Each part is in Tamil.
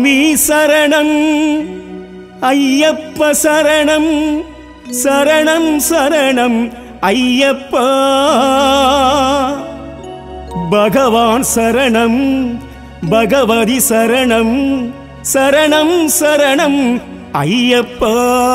சுவாமி சரணம் ஐயப்ப சரணம் சரணம் சரணம் ஐயப்பா பகவான் சரணம் பகவதி சரணம் சரணம் சரணம் ஐயப்பா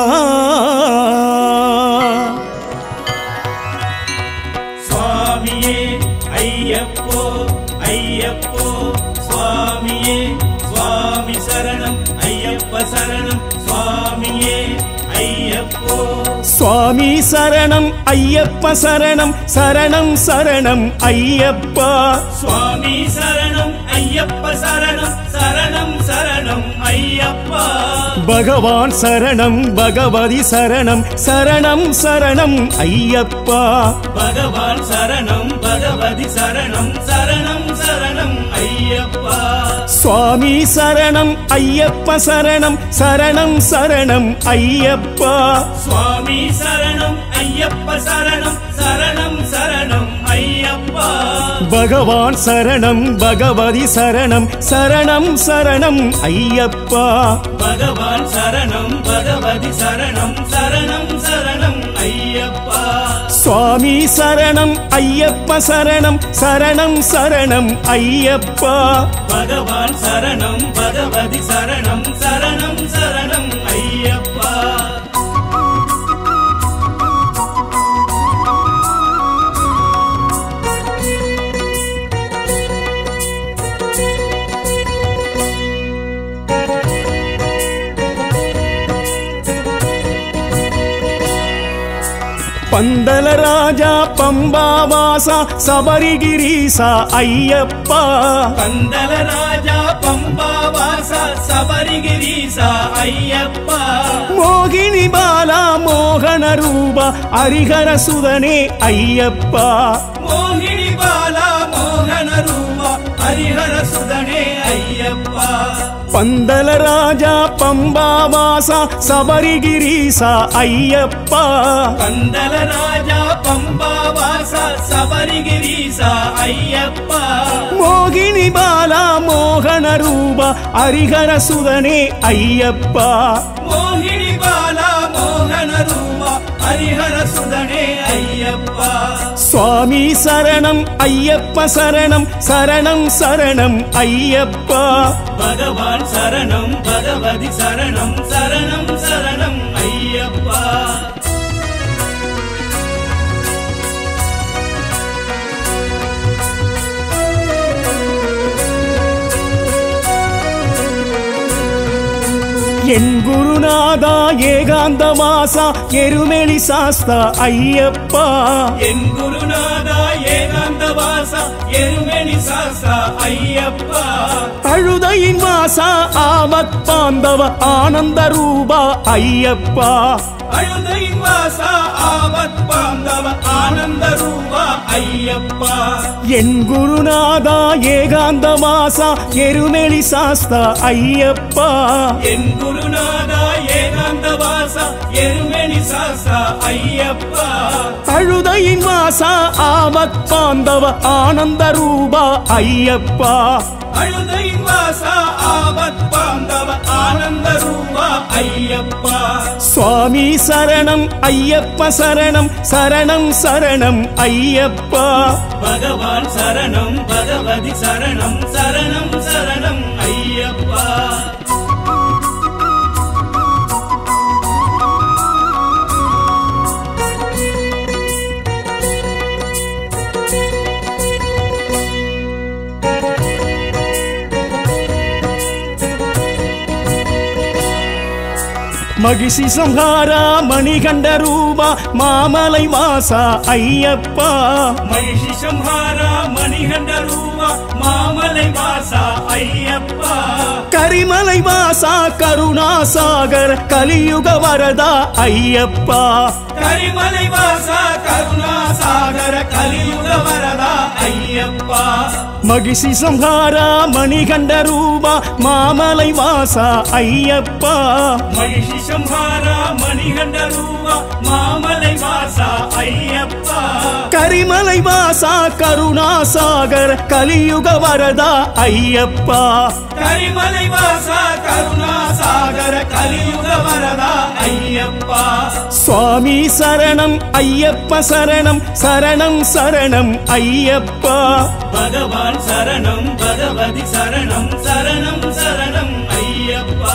சுவாமியே ஐயப்போ ஐயப்போ சுவாமியே சுவாமி சரணம் ஐயப்ப சரணம் சுவாமியே ஐயப்போ சுவாமி சரணம் ஐயப்ப சரணம் சரணம் சரணம் ஐயப்பா சுவாமி சரணம் ஐயப்ப சரணம் சரணம் சரணம் ஐயப்பா பகவான் சரணம் பகவதி சரணம் சரணம் சரணம் ஐயப்பா பகவான் சரணம் பகவதி சரணம் சரணம் சரணம் ஐயப்பா சுவாமி சரணம் ஐயப்ப சரணம் சரணம் சரணம் ஐயப்பா சுவாமி சரணம் ஐயப்ப சரணம் சரணம் சரணம் ஐயப்பா பகவான் சரணம் பகவதி சரணம் சரணம் சரணம் ஐயப்பா பகவான் சரணம் பகவதி சரணம் சரணம் சரணம் ஐயப்பா சுவாமி சரணம் ஐயப்ப சரணம் சரணம் சரணம் ஐயப்பா பகவான் சரணம் பகவதி சரணம் சரணம் சரணம் ஐயப்பா பந்தல ராஜா பம்பாவாசா சபரிகிரீசா ஐயப்பா பந்தல ராஜா பம்பாவாசா சபரிகிரீசா ஐயப்பா மோகினி பாலா மோகன ரூபா ஹரிஹர சுதனே ஐயப்பா மோகினி பாலா மோகன ரூபா ஹரிஹர சுதனே ஐயப்பா பந்தல ராஜா பம்பாவாசா சபரிகிரீசா ஐயப்பா பந்தல ராஜா பம்பாவாசா சபரிகிரீசா ஐயப்பா மோகினி பாலா மோகன ரூபா ஹரிஹர சுதனே ஐயப்பா மோகினி பாலா மோகன ரூபா ஹரிஹர சுதனே ஐயப்பா சுவாமி சரணம் ஐயப்ப சரணம் சரணம் சரணம் ஐயப்பா பகவான் சரணம் பகவதி சரணம் சரணம் சரணம் ஐயப்பா என் குருநாதா ஏகாந்த வாசா எருமெளி சாஸ்தா ஐயப்பா என் குருநாதா ஏகாந்த வாசா எருமெனி சாசா ஐயப்பா அழுதையின் வாசா ஆமத் பாந்தவ ஆனந்த ரூபா ஐயப்பா அழுதையின் வாசா ஆவத் பாந்தவ ஆனந்த ரூபா ஐயப்பா என் குருநாதா ஏகாந்த வாசா எருமெளி சாஸ்தா ஐயப்பா என் குருநாதா ஏகாந்த வாசா எருமெனி சாசா ஐயப்பா அழுதையின் வாசா ஆமத் பாந்தவ ஆனந்த ரூபா ஐயப்பா அழுதையின் வாசா ஆவத் பாந்தவ ஆனந்த ரூபா ஐயப்பா சுவாமி சரணம் ஐயப்ப சரணம் சரணம் சரணம் ஐயப்பா பகவான் சரணம் பகவதி சரணம் சரணம் சரணம் ஐயப்பா மகிஷி சம்ஹாரா மணிகண்ட ரூபா மாமலை வாசா ஐயப்பா மகிஷி சம்ஹாரா மணிகண்ட ரூபா மாமலை வாசா ஐயப்பா கரிமலை வாசா கருணாசாகர் கலியுக வரதா ஐயப்பா கரிமலை வாசா கருணாசாகர கலியுக வரதா ஐயப்பா மகிஷி சம்ஹாரா மணிகண்ட ரூபா மாமலை வாசா ஐயப்பா மகிஷி சம்ஹாரா மணிகண்ட ரூபா மாமலை வாசா ஐயப்பா கரிமலை வாசா கருணாசாகர் கலியுக வரதா ஐயப்பா கரிமலை வாசா கருணா சாகர கலியுக வரதா ஐயப்பா சுவாமி சரணம் ஐயப்ப சரணம் சரணம் சரணம் ஐயப்பா பகவான் சரணம் பகவதி சரணம் சரணம் சரணம் ஐயப்பா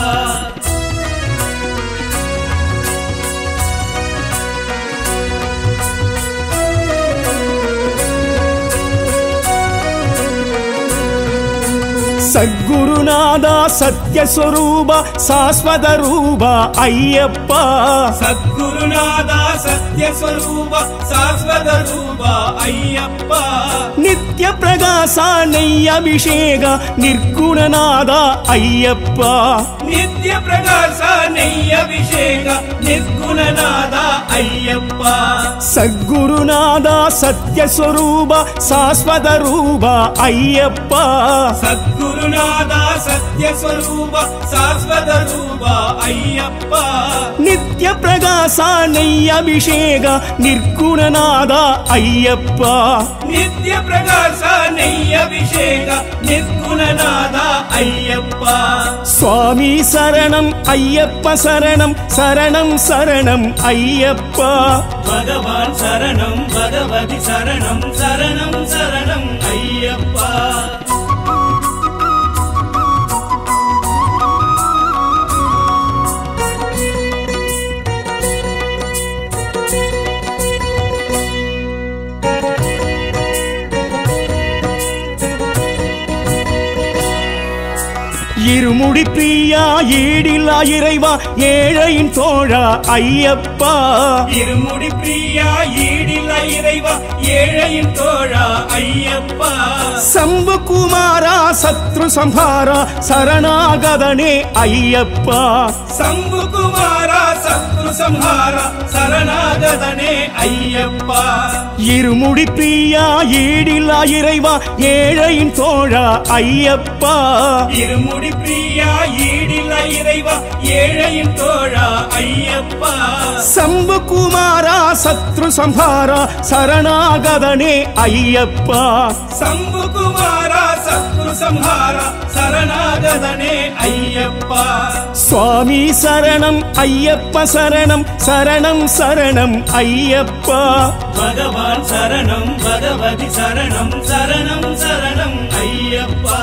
சத்குருநாதா சத்யஸ்வரூப சாஸ்வத ரூப ஐயப்பா சத்குருநாதா சத்யஸ்வரூப சாஸ்வத ரூப ஐயப்பா நித்ய பிரகாச நெய் அபிஷேக நிர்குணநாத ஐயப்பா நித்ய பிரகாச நெய் அபிஷேக நிர்குணநாத ஐயப்பா சத்குருநாதா சத்யஸ்வரூப சாஸ்வத ரூப ஐயப்பா சத்குருநாதா சத்யஸ்வரூப சாஸ்வத ரூப ஐயப்பா நித்ய பிரகாச நெய் அபிஷேக நிர்குணநாத ஐயப்பா நித்ய பிரகாச நெய் அபிஷேக நிர்குணநாத ஐயப்பா சுவாமி சரணம் ஐயப்ப சரணம் சரணம் சரணம் ஐயப்பா பகவான் சரணம் பகவதி சரணம் சரணம் சரணம் ஐயப்பா இருமுடி பிரியா ஈடில்லா இறைவா ஏழையின் தோழா ஐயப்பா இருமுடி பிரியா ஈடில்ல இறைவா ஏழையின் தோழா ஐயப்பா சம்பு குமாரா சத்ரு சம்ஹாரா சரணாகதனே ஐயப்பா சம்பு குமாரா சத்ரு சம்ஹாரா சரணாகதனே ஐயப்பா இருமுடி பிரியா ஈடில்லா இறைவா ஏழையின் தோழா ஐயப்பா இருமுடி பிரியா ஈடில்ல இறைவா ஏழையின் தோழா ஐயப்பா சம்பு குமாரா சத்ரு சம்ஹாரா சரணாகதனே ஐயப்பா சம்பு குமாரா சத்ரு சம்ஹாரா சரணாகதனே ஐயப்பா சுவாமி சரணம் ஐயப்ப சரணம் சரணம் சரணம் ஐயப்பா பகவான் சரணம் பகவதி சரணம் சரணம் சரணம் ஐயப்பா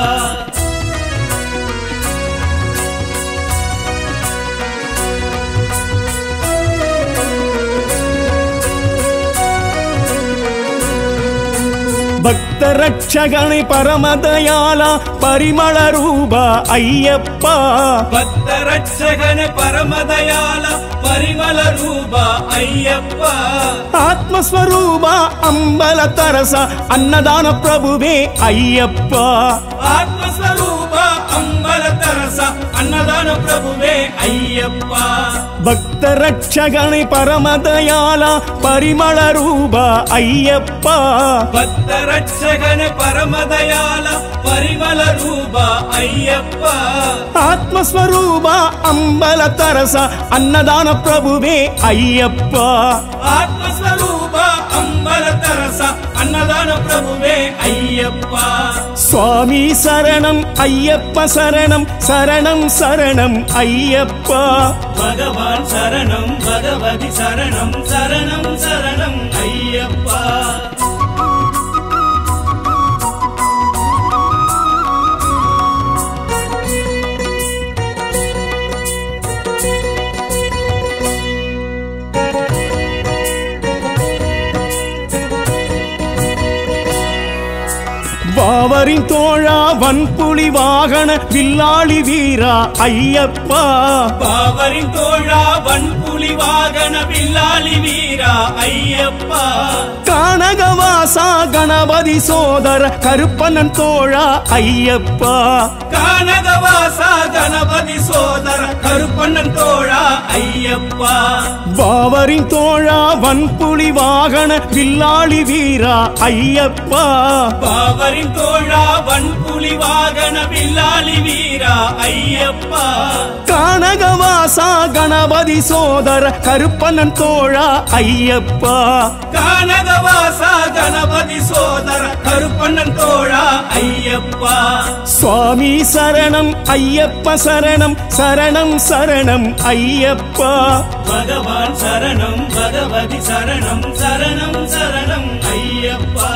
பக்த ரட்சகனை பரமதயால பரிமள ரூப ஐயப்பா பக்த ரட்சகன பரமதயால பரிமள ரூப ஐயப்பா ஆத்மஸ்வரூப அம்பல தரச அன்னதான பிரபுவே ஐயப்பா ஆத்மஸ்வரூப அம்பல தரச அன்னதான பிரபுவே ஐயப்பா பக்த ரட்சகனை பரமதயால பரிமள ரூப ஐயப்பா பக்த ரட்சகன பரமதயால பரிமள ரூப ஐயப்பா ஆத்மஸ்வரூப அம்பல தரச அன்னதான பிரபுவே ஐயப்பா ஆத்மஸ்வரூப அம்பல தரச அன்னதான பிரபுவே ஐயப்பா சுவாமி சரணம் ஐயப்ப சரணம் சரணம் சரணம் ஐயப்பா பகவான் சரணம் பகவதி சரணம் சரணம் சரணம் ஐயப்பா வாவரின் தோழா வன்புலி வாகன வில்லாளி வீரா ஐயப்பா பாவரின் தோழா வன்புலி வாகன வில்லாளி வீரா ஐயப்பா கானகவாசா கணபதி சோதர கருப்பண்ணன் தோழா ஐயப்பா கானகவாசா கணபதி சோதர கருப்பண்ணன் தோழா ஐயப்பா வாவரின் தோழா வன்புலி வாகன வில்லாளி வீரா ஐயப்பா பாவரின் தோழா வன்புலி வாகன வில்லாளி வீரா ஐயப்பா கானகவாசா கணபதி சோதர சோதர கருப்பண்ணன் தோழா ஐயப்பா கானகவாசா கணபதி சோதர கருப்பண்ணன் தோழா ஐயப்பா சுவாமி சரணம் ஐயப்ப சரணம் சரணம் சரணம் ஐயப்பா பகவான் சரணம் பகவதி சரணம் சரணம் சரணம் ஐயப்பா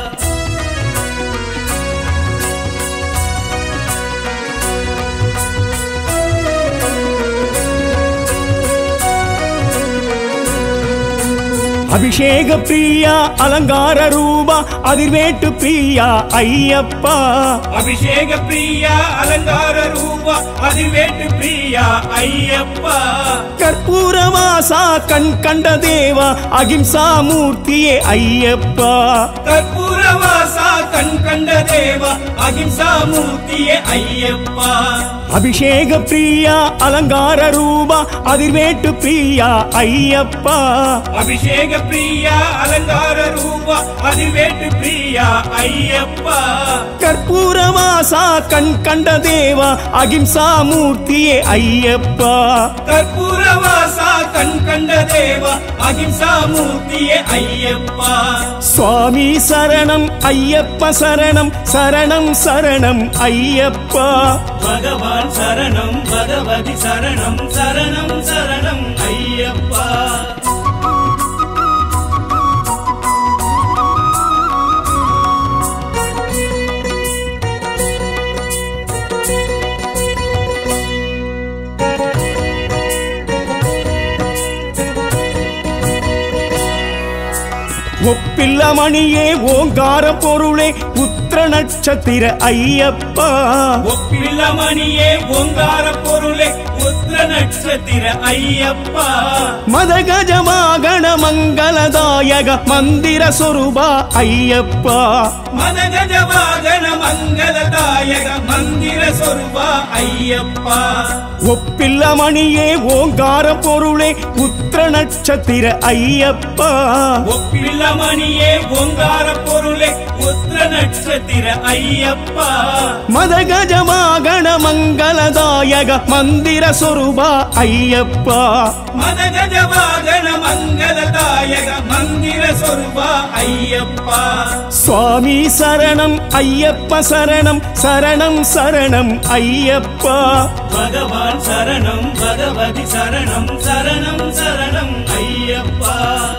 அபிஷேக பிரியா அலங்கார ரூபா அதிர்வேட்டு பிரியா ஐயப்பா அபிஷேக பிரியா அலங்கார ரூபா அதிர்வேட்டு பிரியா ஐயப்பா கற்பூரவாசா கண் கண்ட தேவா அகிம்சா மூர்த்தியே ஐயப்பா கற்பூரவாசா கண் கண்ட தேவா அகிம்சா மூர்த்தியே ஐயப்பா அபிஷேக பிரியா அலங்கார ரூபா அதிர்வேட்டு பிரியா ஐயப்பா அபிஷேக பிரியா அலங்கார ரூபா அதிர்வேட்டு பிரியா ஐயப்பா கற்பூரவாசா கண் கண்ட தேவா அகிம்சா மூர்த்தியே ஐயப்பா கற்பூரவாசா கண் கண்ட தேவா அகிம்சா மூர்த்தியே ஐயப்பா சுவாமி சரணம் ஐயப்ப சரணம் சரணம் சரணம் ஐயப்பா பகவான் சரணம் பகவதி சரணம் சரணம் சரணம் ஐயப்பா ஒப்பில்ல மணியே ஓங்கார பொருளே புத்திர நட்சத்திர ஐயப்பா ஒப்பில்லமணியே ஓங்கார பொருளே உத்திர நட்சத்திர ஐயப்பா மதகஜமாகண மங்களதாயக மந்திர சொருபா ஐயப்பா மதகஜ வாகன மங்களதாயக மந்திர சொருபா ஐயப்பா ஒப்பில்ல மணியே ஓங்கார பொருளே புத்திர நட்சத்திர ஐயப்பா ஒப்பில்லமணியே ஓங்கார பொருளே உத்திர நட்சத்திர ஐயப்பா மதகஜமாகண மங்களதாயக மந்திர சொருபா ஐயப்பா மதகஜ வாகன மங்களதாயக மந்திர சொருபா ஐயப்பா சுவாமி சரணம் ஐயப்ப சரணம் சரணம் சரணம் ஐயப்பா பகவான் சரணம் பகவதி சரணம் சரணம் சரணம் ஐயப்பா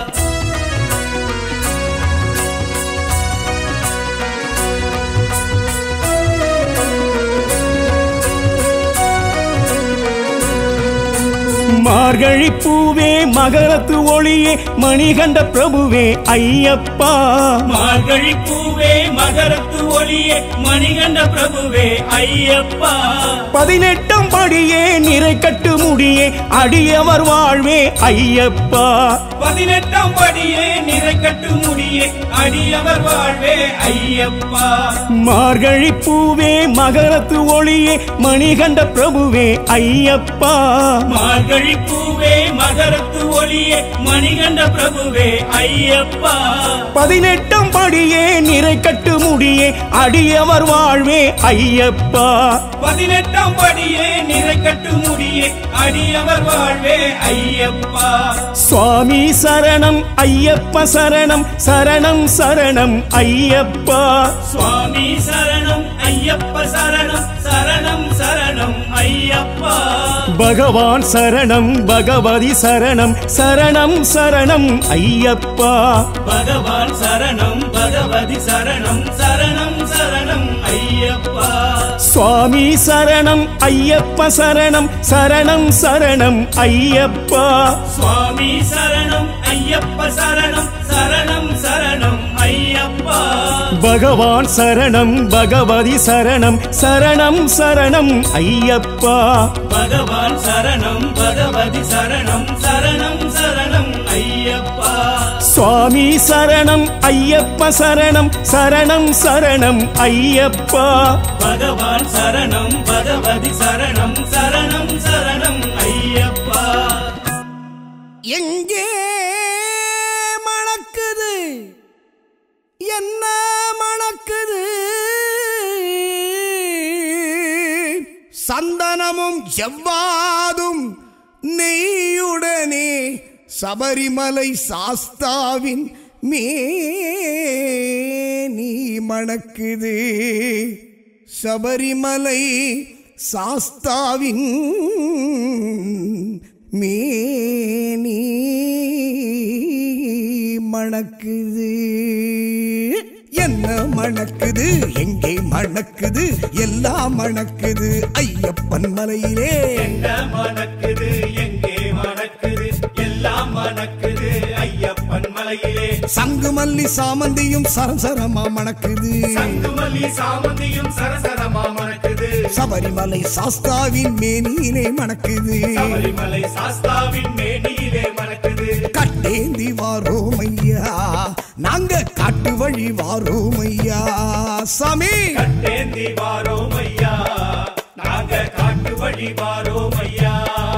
மார்கழி பூவே மகரத்து ஒளியே மணிகண்ட பிரபுவே ஐயப்பா மார்கழி பூவே மகரத்து ஒளியே மணிகண்ட பிரபுவே ஐயப்பா பதினெட்டாம் படியே நிறை கட்டு முடியே அடியவர் வாழ்வே ஐயப்பா பதினெட்டாம் படியே நிறை கட்டு முடியே அடியவர் வாழ்வே ஐயப்பா மார்கழி பூவே மகரத்து ஒளியே மணிகண்ட பிரபுவே ஐயப்பா மார்கழி பூவே மகரத்து ஒளியே மணிகண்ட பிரபுவே ஐயப்பா பதினெட்டாம் படியே நிறை கட்டு முடியே அடியவர் வாழ்வே ஐயப்பா பதினெட்டாம் படியே நிறை கட்டு முடியே அடியவர் வாழ்வே ஐயப்பா சுவாமி சரணம் ஐயப்ப சரணம் சரணம் சரணம் ஐயப்பா சுவாமி சரணம் ஐயப்ப சரணம் சரணம் சரணம் ஐயப்பா பகவான் சரணம் பகவதி சரணம் சரணம் சரணம் ஐயப்பா பகவான் சரணம் பகவதி சரணம் சரணம் சரணம் ஐயப்பா சுவாமி சரணம் ஐயப்ப சரணம் சரணம் சரணம் ஐயப்பா சுவாமி சரணம் ஐயப்ப சரணம் சரணம் சரணம் ஐயப்பா பகவான் சரணம் பகவதி சரணம் சரணம் சரணம் ஐயப்பா பகவான் சரணம் பகவதி சரணம் சரணம் சரணம் ஐயப்பா சுவாமி சரணம் ஐயப்ப சரணம் சரணம் சரணம் ஐயப்பா பகவான் சரணம் பகவதி சரணம் சரணம் சரணம் ஐயப்பா எங்கே மணக்குது என்ன மணக்குது சந்தனமும் செவ்வாதும் நெய்யுடனே சபரிமலை சாஸ்தாவின் மேனி மணக்குது சபரிமலை சாஸ்தாவின் மேனி மணக்குது என்ன மணக்குது எங்கே மணக்குது எல்லாம் மணக்குது ஐயப்பன் மலையிலே எங்க மணக்குது எங்கே மணக்குது எல்லாம் மணக்குது ஐயப்பன் மலையிலே சங்கு மல்லி சாமந்தியும் சரசரமா மணக்குது சங்குமல்லி சாமந்தியும் சரசரமா மணக்குது சபரிமலை சாஸ்தாவின் மேனியிலே மணக்குது சபரிமலை சாஸ்தாவின் மேனியிலே மணக்குது கட்டேந்தி வாரோம் ஐயா நாங்க காட்டு வழி வாரோம் ஐயா சாமி கட்டேந்தி வாரோம் ஐயா நாங்க காட்டு வழி வாரோம் ஐயா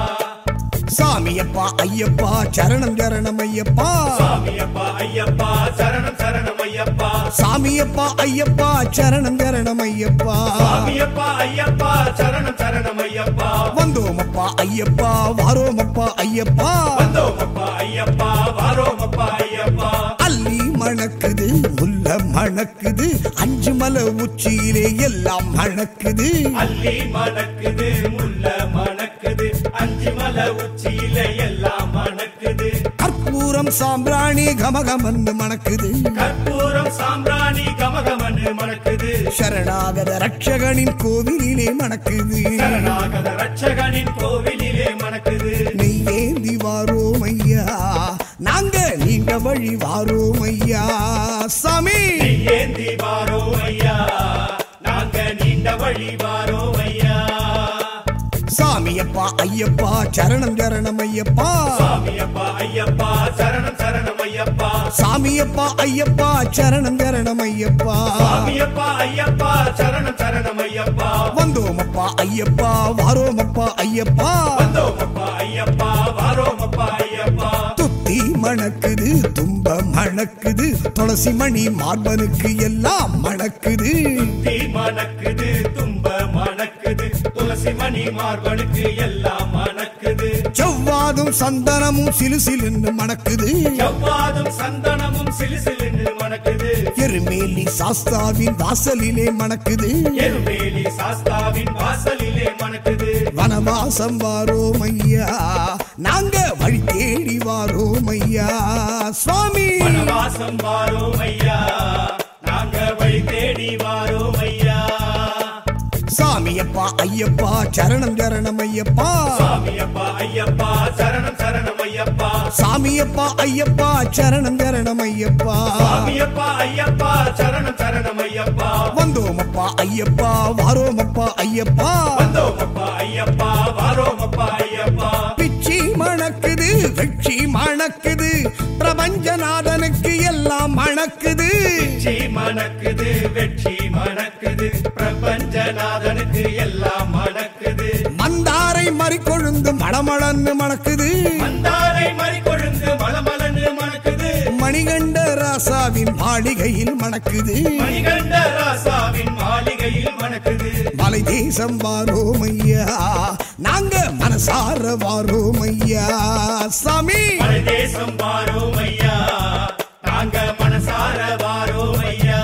சாமியப்பா ஐயப்பா சரணம் சரணம் ஐயப்பா சாமியப்பா ஐயப்பா சரணம் சரணம் ஐயப்பா சாமியப்பா ஐயப்பா சரணம் சரணம் ஐயப்பா சாமியப்பா ஐயப்பா சரணம் சரணம் ஐயப்பா வந்தோமப்பா ஐயப்பா வாரோமப்பா ஐயப்பா வந்தோமப்பா ஐயப்பா வாரோமப்பா ஐயப்பா அள்ளி மணக்குது முல்ல மணக்குது அஞ்சு மலை உச்சியிலே எல்லாம் மணக்குது அள்ளி மணக்குது முல்ல மணக்குது அஞ்சு மலை உச்சியில எல்லாம் மணக்குது கற்பூரம் சாம்பிராணி கமகமன்னு மணக்குது கற்பூரம் சாம்பிராணி கமகமன்னு மணக்குது சரணாகத ரட்சகனின் கோவிலிலே மணக்குது சரணாகத ரட்சகனின் கோவிலிலே மணக்குது நெய்யேந்தி வாரோம் ஐயா நாங்க நீண்ட வழி வாரோம் ஐயா சாமி ஏந்தி வாரோ ஐயா நாங்க நீண்ட வழி வாரோ ஐயா சாமியப்பா ஐயப்பா சரணம் சரணம் ஐயப்பா சாமியப்பா ஐயப்பா சரணம் சரணம் ஐயப்பா சாமியப்பா ஐயப்பா சரணம் சரணம் ஐயப்பா சாமியப்பா ஐயப்பா சரணம் சரணம் ஐயப்பா வந்தோமப்பா ஐயப்பா வாரோமப்பா ஐயப்பா வந்தோமப்பா ஐயப்பா வாரோமப்பா ஐயப்பா துத்தி மணக்குது தும்ப மணக்குது துளசி மணி மார்பனுக்கு எல்லாம் மணக்குது தீ மணக்குது தும்ப மணக்குது துளசி மணி மார்பனுக்கு எல்லாம் மணக்குது செவ்வாதும் சந்தனமும் சிலு சிலுன்னு மணக்குது செவ்வாதும் சந்தனமும் சிலுசிலுன்னு மணக்குது எருமேலி சாஸ்தாவின் வாசலிலே மணக்குது எருமேலி சாஸ்தாவின் வாசலிலே மணக்குது வனவாசம் வாரோம் ஐயா நாங்க வழி தேடி வாரோம் ஐயா சுவாமி வனவாசம் வாரோம் ஐயா நாங்க வழி தேடி வாரோம் ஐயா சாமியப்பா ஐயப்பா சரணம் சரணம் ஐயப்பா சாமியப்பா ஐயப்பா சரணம் சரணம் ஐயப்பா சாமியப்பா ஐயப்பா சரணம் சரணம் ஐயப்பா சாமியப்பா ஐயப்பா சரணம் சரணம் ஐயப்பா வந்தோமப்பா ஐயப்பா வாரோமப்பா ஐயப்பா வந்தோமப்பா ஐயப்பா வாரோமப்பா ஐயப்பா பிச்சி மணக்குது வெற்றி மணக்குது பிரபஞ்சநாதனுக்கு எல்லாம் மணக்குது வெற்றி மணக்குது வெற்றி மணக்குது பிரபஞ்சநாதனுக்கு எல்லாம் மணக்குது மந்தாரை மறிக்கொழுந்து மணமளன்னு மணக்குது மந்தாரை மறிக்கொழுந்து மலமலன்னு மணக்குது மணிகண்ட ராசாவின் மாளிகையில் மணக்குது மணிகண்ட ராசாவின் மாளிகையில் மணக்குது மலை தேசம் வாரோம் ஐயா நாங்க மனசார வாரோம் ஐயா சாமி மலை தேசம் வாரோம் ஐயா நாங்க மனசார வாரோம் ஐயா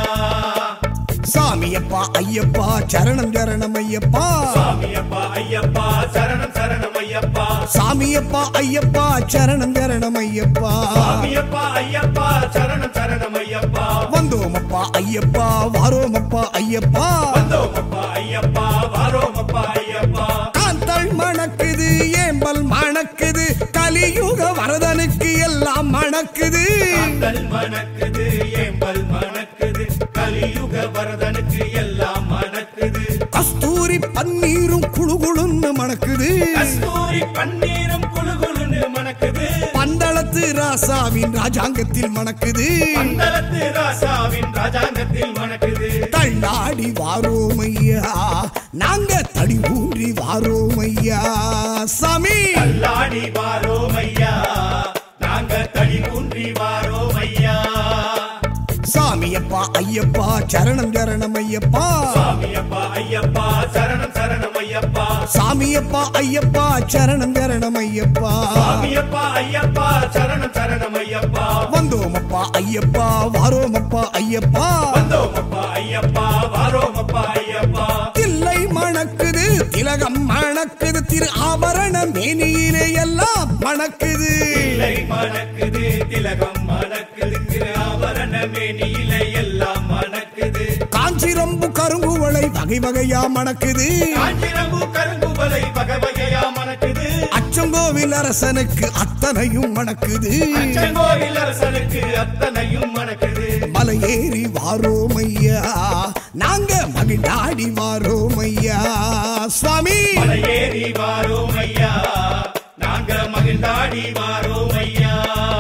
சாமியப்பா ஐயப்பா சரணம் சரணம் ஐயப்பா சாமியப்பா ஐயப்பா சரணம் சரணம் ஐயப்பா சாமியப்பா ஐயப்பா சரணம் சரணம் ஐயப்பா சாமியப்பா ஐயப்பா சரணம் சரணம் ஐயப்பா வந்தோமப்பா ஐயப்பா வாரோமப்பா ஐயப்பா வந்தோமப்பா ஐயப்பா வாரோமப்பா ஐயப்பா காந்தள் மணக்குது ஏம்பல் மணக்குது கலியுக வரதனுக்கு எல்லாம் மணக்குது காந்தல் மணக்குது ஏம்பல் மணக்குது கலியுக வரதனுக்கு எல்லாம் மணக்குது கஸ்தூரி பன்னீரும் குழுகுழுன்னு மணக்குது கஸ்தூரி பன்னீரும் குளுகுளுன்னு மணக்குது பந்தளத்து ராசாவின் ராஜாங்கத்தில் மணக்குது பந்தளத்து ராசாவின் ராஜாங்கத்தில் மணக்குது தள்ளாடி வாரோம் ஐயா நாங்க தடி ஊன்றி வாரோம் ஐயா சாமி தள்ளாடி வாரோம் ஐயா நாங்க தடி ஊன்றி வாரோம் ஐயா சாமியப்பா ஐயப்பா ஐயப்பா சரணம் சரணம் ஐயப்பா சாமியப்பா ஐயப்பா சரணம் சரணம் ஐயப்பா சாமியப்பா ஐயப்பா சரணம் சரணம் ஐயப்பா சாமியப்பா ஐயப்பா சரணம் சரணம் ஐயப்பா வந்தோமப்பா ஐயப்பா வாரோமப்பா ஐயப்பா வந்தோமப்பா ஐயப்பா வாரோமப்பா ஐயப்பா தில்லை மணக்குது திலகம் மணக்குது திரு ஆபரண மேனியிலே எல்லாம் மணக்குது இல்லை மணக்குது திலகம் மணக்குது திரு ஆபரண மேனியில எல்லாம் மணக்குது காஞ்சிரம்பு கருங்குவளை வகை வகையா மணக்குது காஞ்சிரம்பு கருங்குவலை வகவகையா மணக்குது அச்சங்கோவில் அரசனுக்கு அத்தனையும் மணக்குது அச்சங்கோவில் அரசனுக்கு அத்தனையும் மணக்குது மலையேறி வாரோம் ஐயா நாங்க மகிழ்ந்தாடி வாரோம் ஐயா சுவாமி மலையேறி வாரோம் ஐயா நாங்க மகிழ்ந்தாடி வாரோம் ஐயா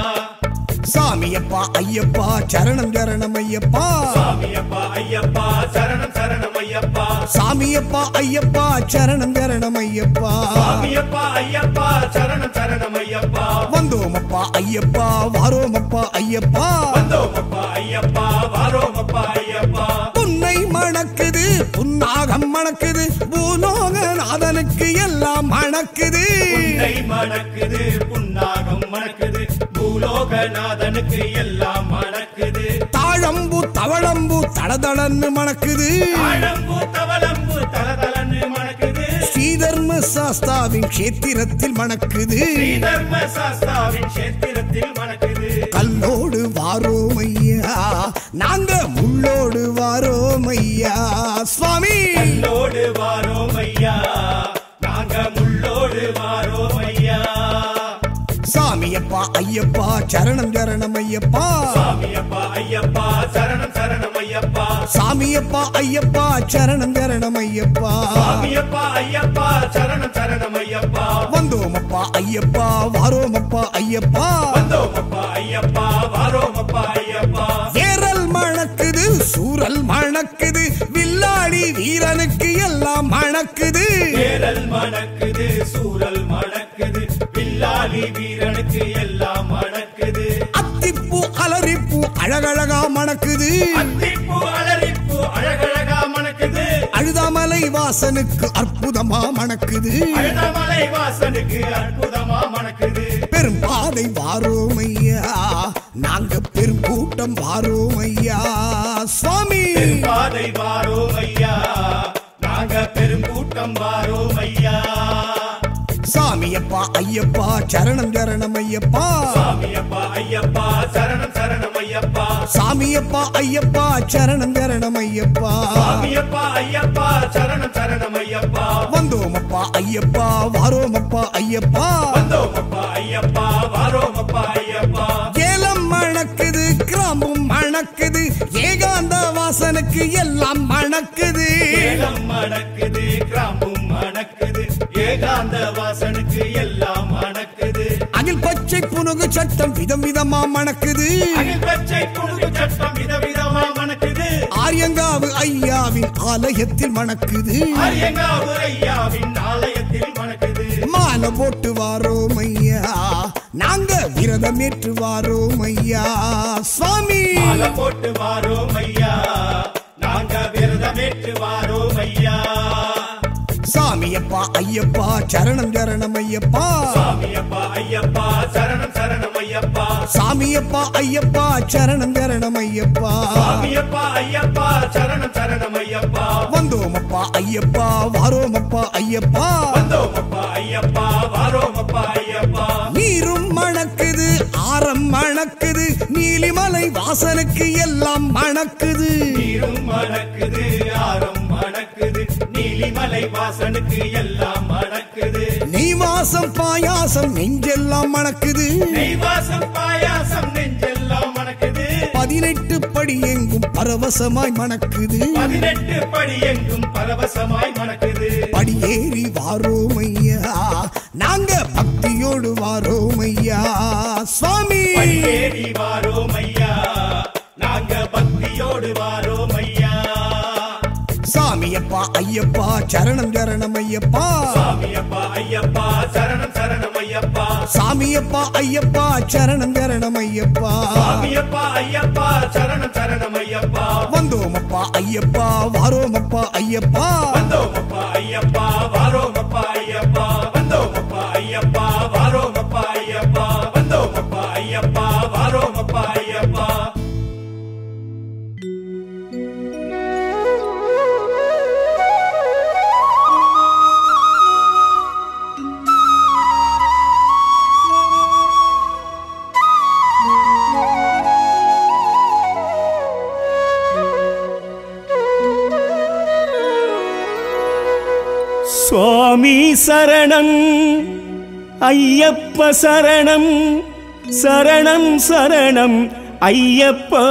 சாமியப்பா ஐயப்பா சரணம் சரணம் ஐயப்பா சாமியப்பா ஐயப்பா சரணம் சரணம் ஐயப்பா சாமியப்பா ஐயப்பா சரணம் சரணம் ஐயப்பா சாமியப்பா ஐயப்பா சரணம் சரணம் ஐயப்பா வந்தோமப்பா ஐயப்பா வாரோமப்பா ஐயப்பா வந்தோமப்பா ஐயப்பா வாரோமப்பா ஐயப்பா புன்னை மணக்குது புன்னாகம் மணக்குது பூலோகநாதனுக்கு எல்லாம் மணக்குது புன்னை மணக்குது புன்னாகம் மணக்குது பூலோகநாதனுக்கு எல்லாம் மணக்குது தாழம்பு தவளம்பு தடதளன்னு மணக்குது ஆழம்பு தவளம்பு தலதலன்னு மணக்குது ஸ்ரீதர்ம சாஸ்தாவின் கஷேத்திரத்தில் மணக்குது ஸ்ரீதர்ம சாஸ்தாவின் கஷேத்திரத்தில் மணக்குது கல்லோடு வாரோம் ஐயா நாங்க முள்ளோடு வாரோம் ஐயா சுவாமி முள்ளோடு வாரோம் ஐயா நாங்க முள்ளோடு வாரோம் ஐயா சாமியப்பா ஐயப்பா சரணம் சரணம் ஐயப்பா சாமியப்பா ஐயப்பா சரணம் சரணம் ஐயப்பா சாமியப்பா ஐயப்பா சரணம் சரணம் ஐயப்பா சாமியப்பா ஐயப்பா சரணம் சரணம் ஐயப்பா வந்தோமப்பா ஐயப்பா வாரோமப்பா ஐயப்பா வந்தோமப்பா ஐயப்பா வாரோமப்பா ஐயப்பா ஏரல் மணக்குது சூரல் மணக்குது வில்லாடி வீரனுக்கு எல்லாம் மணக்குது ஏரல் மணக்குது சூரல் மணக்குது வில்லாலி வீரனுக்கு எல்லாம் மணக்குது அத்திப்பூ அலரிப்பூ அழகழகா மணக்குது அத்திப்பூ அலரிப்பூ அழகழகா மணக்குது அழுதாமலை வாசனுக்கு அற்புதமா மணக்குது அழுதமலை வாசனுக்கு அற்புதமா மணக்குது பெரும் பாதை வாரோம் ஐயா நாங்க பெரும் கூட்டம் வாரோம் ஐயா சுவாமி பாதை வாரோம் ஐயா நாங்க பெருங்கூட்டம் வாரோம் ஐயா சாமியப்பா ஐயப்பா சரணம் சரணம் ஐயப்பா சாமியப்பா ஐயப்பா சரணம் சரணம் ஐயப்பா சாமியப்பா ஐயப்பா சரணம் சரணம் ஐயப்பா சாமியப்பா ஐயப்பா சரணம் சரணம் ஐயப்பா வந்தோமப்பா ஐயப்பா வாரோமப்பா ஐயப்பா வந்தோமப்பா ஐயப்பா வாரோமப்பா ஐயப்பா ஏலம் மணக்குது கிராமம் மணக்குது ஏகாந்த வாசனுக்கு எல்லாம் மணக்குது ஏலம் மணக்குது கிராமம் மணக்குது ஏகாந்த வாசனுக்கு எல்லாம் மணக்குது அகில் பச்சை புனுகு சட்டம் விதம் விதமா மணக்குது அகில் பச்சை குழுகு சட்டம் விதவிதமா மணக்குது ஆரியங்காவு ஐயாவின் ஆலயத்தில் மணக்குது அரியங்காவு ஐயாவின் ஆலயத்தில் மணக்குது மாலை போட்டு வாரோம் ஐயா நாங்க விரதம் ஏற்று வாரோம் ஐயா சுவாமி மாலை போட்டு வாரோம் ஐயா நாங்க விரதமேற்று வாரோம் ஐயா சாமியப்பா ஐயப்பா சரணம் சரணம் ஐயப்பா சாமியப்பா ஐயப்பா சரணம் சரணம் ஐயப்பா சாமியப்பா ஐயப்பா சரணம் சரணம் ஐயப்பா சாமியப்பா ஐயப்பா சரணம் சரணம் ஐயப்பா வந்தோமப்பா ஐயப்பா வாரோமப்பா ஐயப்பா வந்தோமப்பா ஐயப்பா வாரோமப்பா ஐயப்பா நீரும் மணக்குது ஆரம் மணக்குது நீலிமலை வாசனுக்கு எல்லாம் மணக்குது நீரும் மணக்குது ஆரம் மணக்குது நீலிமலை வாசனுக்கு எல்லாம் மணக்குது நெய் வாசம் பாயாசம் நெஞ்செல்லாம் மணக்குது நெய் வாசம் பாயாசம் நெஞ்செல்லாம் மணக்குது பதினெட்டு படி எங்கும் பரவசமாய் மணக்குது பதினெட்டு படி எங்கும் பரவசமாய் மணக்குது படியேறி வாரோம் ஐயா நாங்க பக்தியோடு வாரோம் ஐயா சுவாமி படியேறி வாரோம் ஐயா நாங்க பக்தியோடு வாரோம் ஐயா சாமியப்பா ஐயப்பா சரணம் சரணம் ஐயப்பா சாமியப்பா ஐயப்பா சரணம் சரணம் ஐயப்பா சாமியப்பா ஐயப்பா சரணம் சரணம் ஐயப்பா சாமியப்பா ஐயப்பா சரணம் சரணம் ஐயப்பா ஐயப்பா வாரோமப்பா ஐயப்பா வந்தோமப்பா ஐயப்பா வாரோமப்பா ஐயப்பா வந்தோமப்பா ஐயப்பா வாரோமப்பா ஐயப்பா வந்தோமப்பா ஐயப்பா வாரோமப்பா ஐயப்பா சுவாமி சரணம் ஐயப்ப சரணம் சரணம் சரணம் ஐயப்பா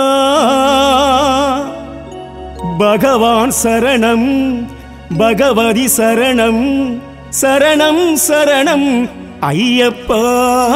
பகவான் சரணம் பகவதி சரணம் சரணம் சரணம் ஐயப்பா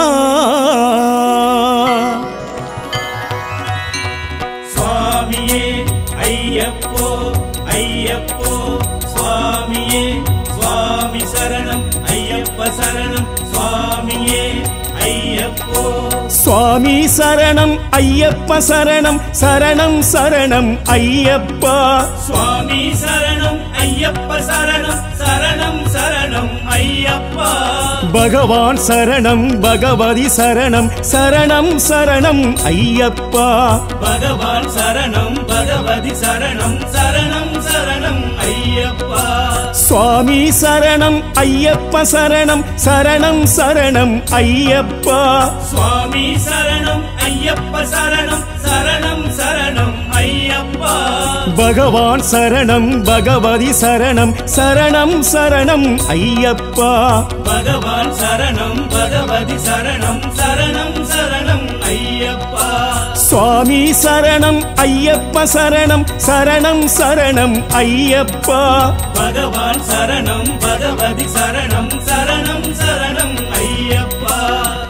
சுவாமியே ஐயப்போ ஐயப்போ சுவாமியே சுவாமி சரணம் ஐயப்ப சரணம் சுவாமியே ஐயப்போ சுவாமி சரணம் ஐயப்ப சரணம் சரணம் சரணம் ஐயப்பா சுவாமி சரணம் ஐயப்ப சரணம் சரணம் சரணம் ஐயப்பா பகவான் சரணம் பகவதி சரணம் சரணம் சரணம் ஐயப்பா பகவான் சரணம் பகவதி சரணம் சரணம் சரணம் ஐயப்பா சுவாமி சரணம் ஐயப்ப சரணம் சரணம் சரணம் ஐயப்பா சுவாமி சரணம் ஐயப்ப சரணம் சரணம் சரணம் ஐயப்பா பகவான் சரணம் பகவதி சரணம் சரணம் சரணம் ஐயப்பா பகவான் சரணம் பகவதி சரணம் சரணம் சரணம் ஐயப்பா சுவாமி சரணம் ஐயப்ப சரணம் சரணம் சரணம் ஐயப்பா பகவான் சரணம் பகவதி சரணம் சரணம் சரணம் ஐயப்பா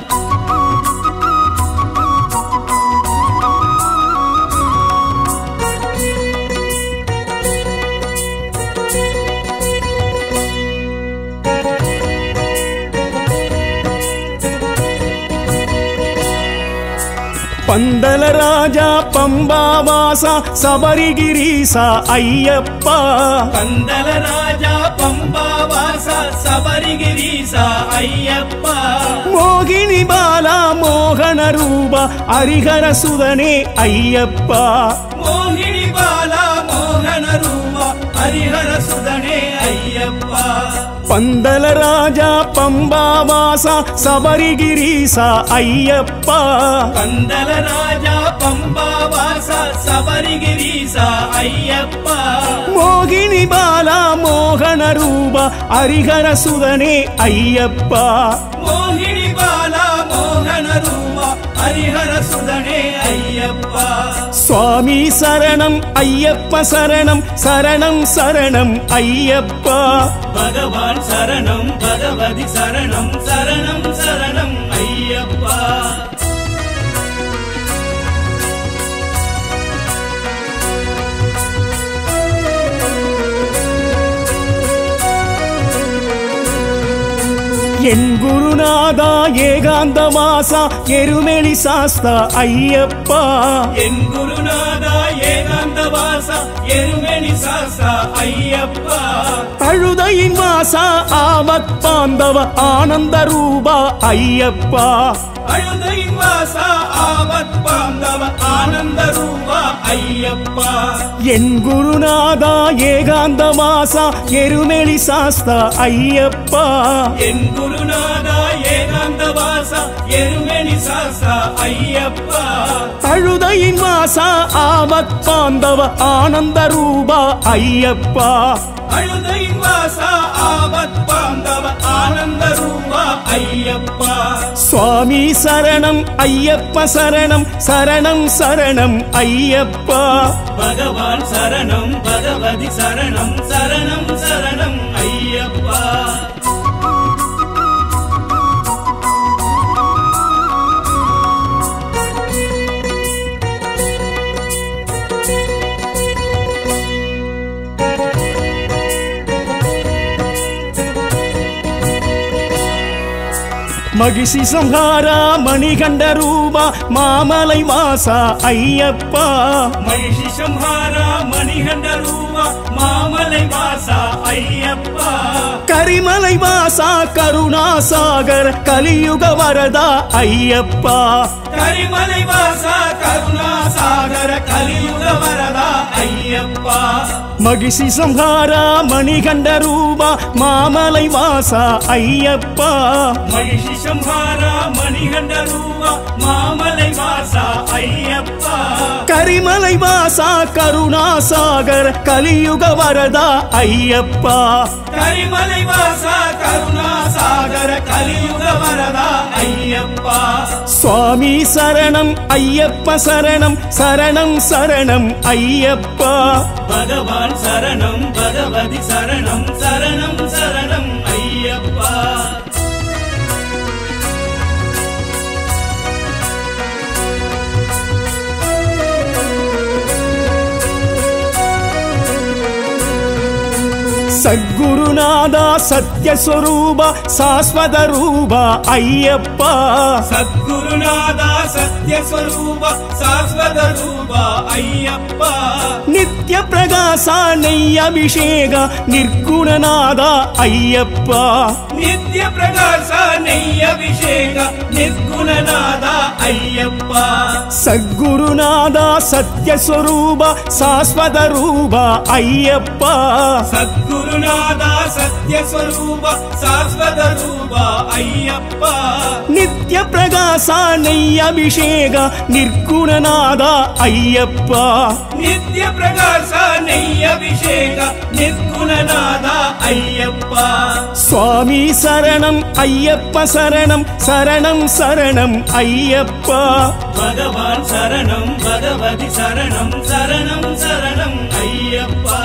பந்தல ராஜா பம்பாவாசா சபரிகிரீசா ஐயப்பா பந்தல ராஜா பம்பாவாசா சபரிகிரீசா ஐயப்பா மோகினி பாலா மோகன ரூபா ஹரிஹர சுதனே ஐயப்பா மோகினி பாலா மோகன ரூபா ஹரிஹர சுதனே ஐயப்பா பந்தல ராஜா பம்பாவாசா சபரிகிரீசா ஐயப்பா பந்தல ராஜா பம்பாவாசா சபரிகிரீசா ஐயப்பா மோகினி பாலா மோகன ரூபா ஹரிஹர சுதனே ஐயப்பா மோகினி பாலா மோகன ரூபா ஹரிஹர சுதனே ஐயப்பா சுவாமி சரணம் ஐயப்ப சரணம் சரணம் சரணம் ஐயப்பா பகவான் சரணம் பகவதி சரணம் சரணம் சரணம் ஐயப்பா என் குருநாதா ஏகாந்த வாசா எருமெளி சாஸ்தா ஐயப்பா என் குருநாதா ஏகாந்த வாசா எருமெனி சாசா ஐயப்பா அழுதையின் வாசா ஆமத் பாந்தவ ஆனந்த ரூபா ஐயப்பா அழுதையின் வாசா ஆவத் பாந்தவ ஆனந்த ரூபா ஐயப்பா என் குருநாதா ஏகாந்த வாசா எருமெளி சாஸ்தா ஐயப்பா என் குருநாதா ஏகாந்த வாசா எருமெனி சாசா ஐயப்பா அழுதையின் வாசா ஆமத் பாந்தவ ஆனந்த ரூபா ஐயப்பா அழுதையின் வாசா ஆவத் பாந்தவ ஆனந்த ரூபா ஐயப்பா சுவாமி சரணம் ஐயப்ப சரணம் சரணம் சரணம் ஐயப்பா பகவான் சரணம் பகவதி சரணம் சரணம் சரணம் ஐயப்பா மகிஷி சம்ஹாரா மணிகண்ட ரூபா மாமலை வாசா ஐயப்பா மகிஷி சம்ஹாரா மணிகண்ட ரூபா மாமலை வாசா ஐயப்பா கரிமலை வாசா கருணாசாகர் கலியுக வரதா ஐயப்பா கரிமலை வாசா கருணாசாகர கலியுக வரதா ஐயப்பா மகிஷி சம்ஹாரா மணிகண்ட ரூபா மாமலை வாசா ஐயப்பா மகிஷி சம்ஹாரா மணிகண்ட ரூபா மாமலை வாசா ஐயப்பா கரிமலை வாசா கருணாசாகர் கலியுக வரதா ஐயப்பா கரிமலை வாசா கருணாசாகர கலியுக வரதா ஐயப்பா சுவாமி சரணம் ஐயப்ப சரணம் சரணம் சரணம் ஐயப்பா பகவான் சரணம் பகவதி சரணம் சரணம் சரணம் ஐயப்பா சத்குருநாதா சத்யஸ்வரூப சாஸ்வத ரூப ஐயப்பா சத்குருநாதா சத்யஸ்வரூப சாஸ்வத ரூப ஐயப்பா நித்ய பிரகாச நெய் அபிஷேக நிர்குணநாத ஐயப்பா நித்ய பிரகாச நெய் அபிஷேக நிர்குணநாத ஐயப்பா சத்குருநாதா சத்யஸ்வரூப சாஸ்வத ரூப ஐயப்பா சத்குருநாதா சத்யஸ்வரூப சாஸ்வத ரூப ஐயப்பா நித்ய பிரகாச நெய் அபிஷேக நிர்குணநாத ஐயப்பா நித்ய பிரகாச நெய் அபிஷேக நிர்குணநாத ஐயப்பா சுவாமி சரணம் ஐயப்ப சரணம் சரணம் சரணம் ஐயப்பா பகவான் சரணம் பகவதி சரணம் சரணம் சரணம் ஐயப்பா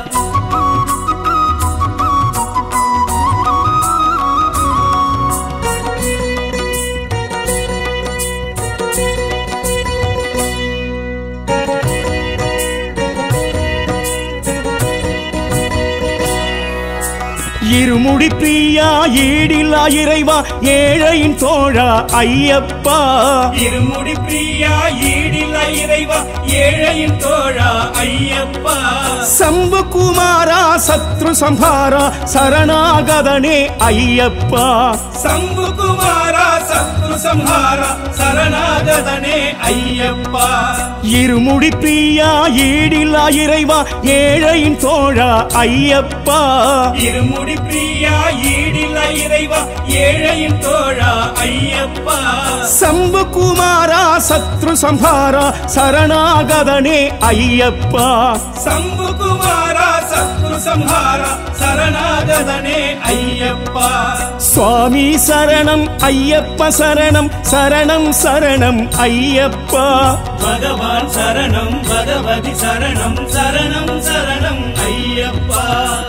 இருமுடி பிரியா ஈடில்லா இறைவா ஏழையின் தோழா ஐயப்பா இருமுடி பிரியா ஈடில்ல இறைவா ஏழையின் தோழா ஐயப்பா சம்பு குமாரா சத்ரு சம்ஹாரா சரணாகதனே ஐயப்பா சம்பு குமாரா சத்ரு சம்ஹாரா சரணாகதனே ஐயப்பா இருமுடி பிரியா ஈடில்லா இறைவா ஏழையின் தோழா ஐயப்பா இருமுடி பிரியா ஈடில்ல இறைவா ஏழையின் தோழா ஐயப்பா சம்பு குமாரா சத்ரு சம்ஹாரா சரணாகதனே ஐயப்பா சம்பு குமாரா சத்ரு சம்ஹாரா சரணாகதனே ஐயப்பா சுவாமி சரணம் ஐயப்ப சரணம் சரணம் சரணம் ஐயப்பா பகவான் சரணம் பகவதி சரணம் சரணம் சரணம் ஐயப்பா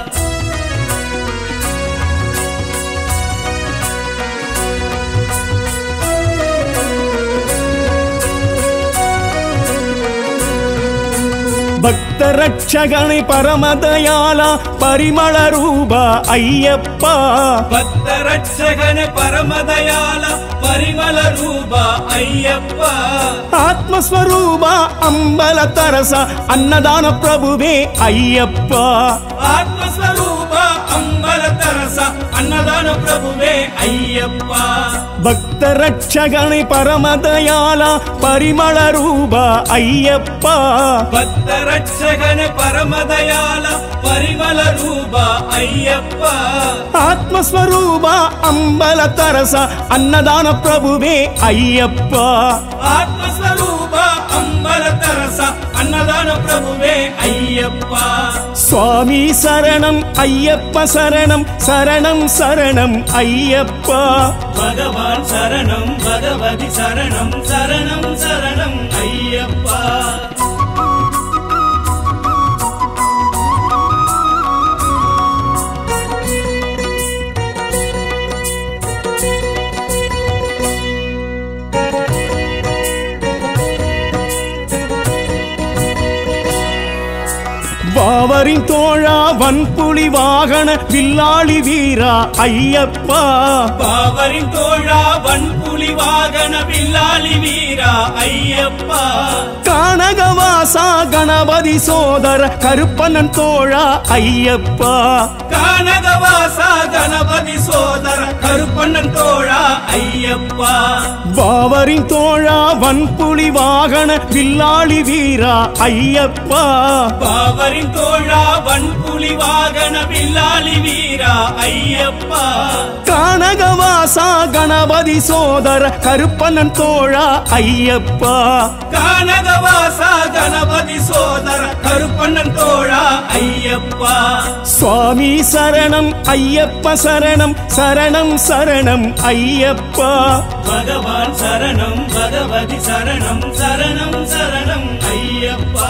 பக்த ரட்சகனை பரமதயால பரிமள ரூப ஐயப்பா பக்த ரட்சகன பரமதயால பரிமள ரூப ஐயப்பா ஆத்மஸ்வரூப அம்பல தரச அன்னதான பிரபுவே ஐயப்பா ஆத்மஸ்வரூப அம்பல தரச அன்னதான பிரபுவே ஐயப்பா பக்த ரட்சகனை பரமதயால பரிமள ரூப ஐயப்பா பக்த ரட்சகன பரமதயால பரிமள ரூப ஐயப்பா ஆத்மஸ்வரூப அம்பல தரச அன்னதான பிரபுவே ஐயப்பா ஆத்மஸ்வரூப அம்பல தரச அன்னதான பிரபுவே ஐயப்பா சுவாமி சரணம் ஐயப்ப சரணம் சரணம் சரணம் ஐயப்பா பகவான் சரணம் பகவதி சரணம் சரணம் சரணம் ஐயப்பா பாவரின் தோழா வன்புலி வாகன வில்லாளி வீரா ஐயப்பா பாவரின் தோழா வன்புலி வாகன வில்லாளி வீரா ஐயப்பா கானகவாசா கணபதி சோதர கருப்பண்ணன் தோழா ஐயப்பா கானகவாசா கணபதி சோதர கருப்பண்ணன் தோழா ஐயப்பா பாவரின் தோழா வன்புலி வாகன வில்லாளி வீரா ஐயப்பா பாவரின் தோழா வன்புலி வாகன வில்லாளி வீரா ஐயப்பா கானகவாசா கணபதி சோதர கருப்பண்ணன் தோழா ஐயப்பா கானகவாசா கணபதி சோதர கருப்பண்ணன் தோழா ஐயப்பா சுவாமி சரணம் ஐயப்ப சரணம் சரணம் சரணம் ஐயப்பா பகவான் சரணம் பகவதி சரணம் சரணம் சரணம் ஐயப்பா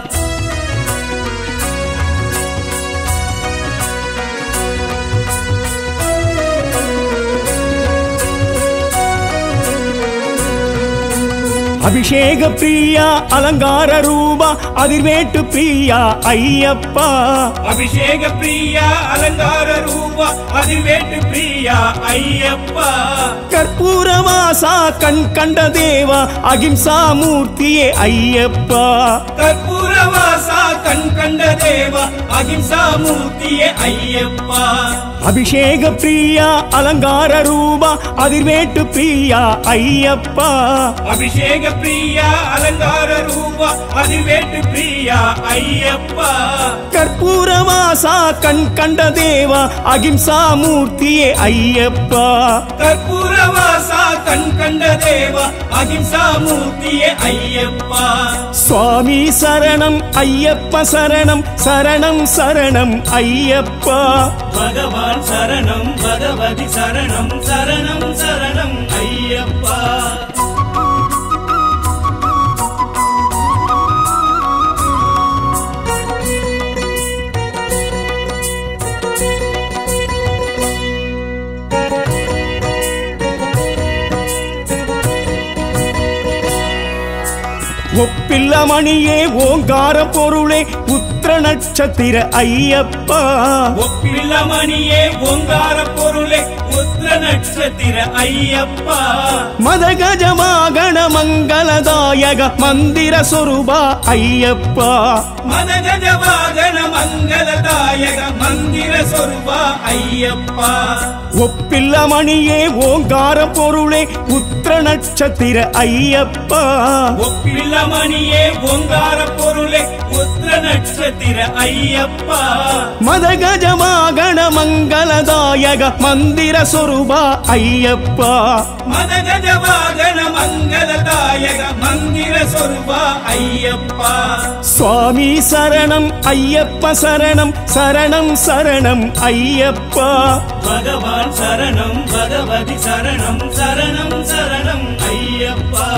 அபிஷேக பிரியா அலங்கார ரூபா அதிர்வேட்டு பிரியா ஐயப்பா அபிஷேக பிரியா அலங்கார ரூபா அதிர்வேட்டு பிரியா ஐயப்பா கற்பூரவாசா கண் கண்ட தேவா அகிம்சா மூர்த்தியே ஐயப்பா கற்பூரவாசா கண் கண்ட தேவா அகிம்சா மூர்த்தியே ஐயப்பா அபிஷேக பிரியா அலங்கார ரூபா அதிர்வேட்டு பிரியா ஐயப்பா அபிஷேக பிரியா அலங்கார ரூபா அதிர்வேட்டு பிரியா ஐயப்பா கற்பூரவாசா கண் கண்ட தேவா அகிம்சா மூர்த்தியே ஐயப்பா கற்பூரவாசா கண் கண்ட தேவா அகிம்சா மூர்த்தியே ஐயப்பா சுவாமி சரணம் ஐயப்ப சரணம் சரணம் சரணம் ஐயப்பா பகவான் சரணம் பகவதி சரணம் சரணம் சரணம் ஐயப்பா ஒப்பில்ல மணியே ஓங்கார பொருளே உத்திர நட்சத்திர ஐயப்பா ஒப்பில்லமணியே ஓங்கார பொருளே உத்திர நட்சத்திர ஐயப்பா மதகஜமாகண மங்களதாயக மந்திர சொருபா ஐயப்பா மதகஜ வாகன மங்களதாயக மந்திர சொருபா ஐயப்பா ஒப்பில்ல மணியே ஓங்கார பொருளே உத்திர நட்சத்திர ஐயப்பா ஒப்பில்லமணியே ஓங்கார பொருளே உத்திர நட்சத்திர ஐயப்பா மதகஜமாகண மங்களதாயக மந்திர சொருபா ஐயப்பா மதகஜ வாகன மங்களதாயக மந்திர சொருபா ஐயப்பா சுவாமி சரணம் ஐயப்ப சரணம் சரணம் சரணம் ஐயப்பா பகவான் சரணம் பகவதி சரணம் சரணம் சரணம் ஐயப்பா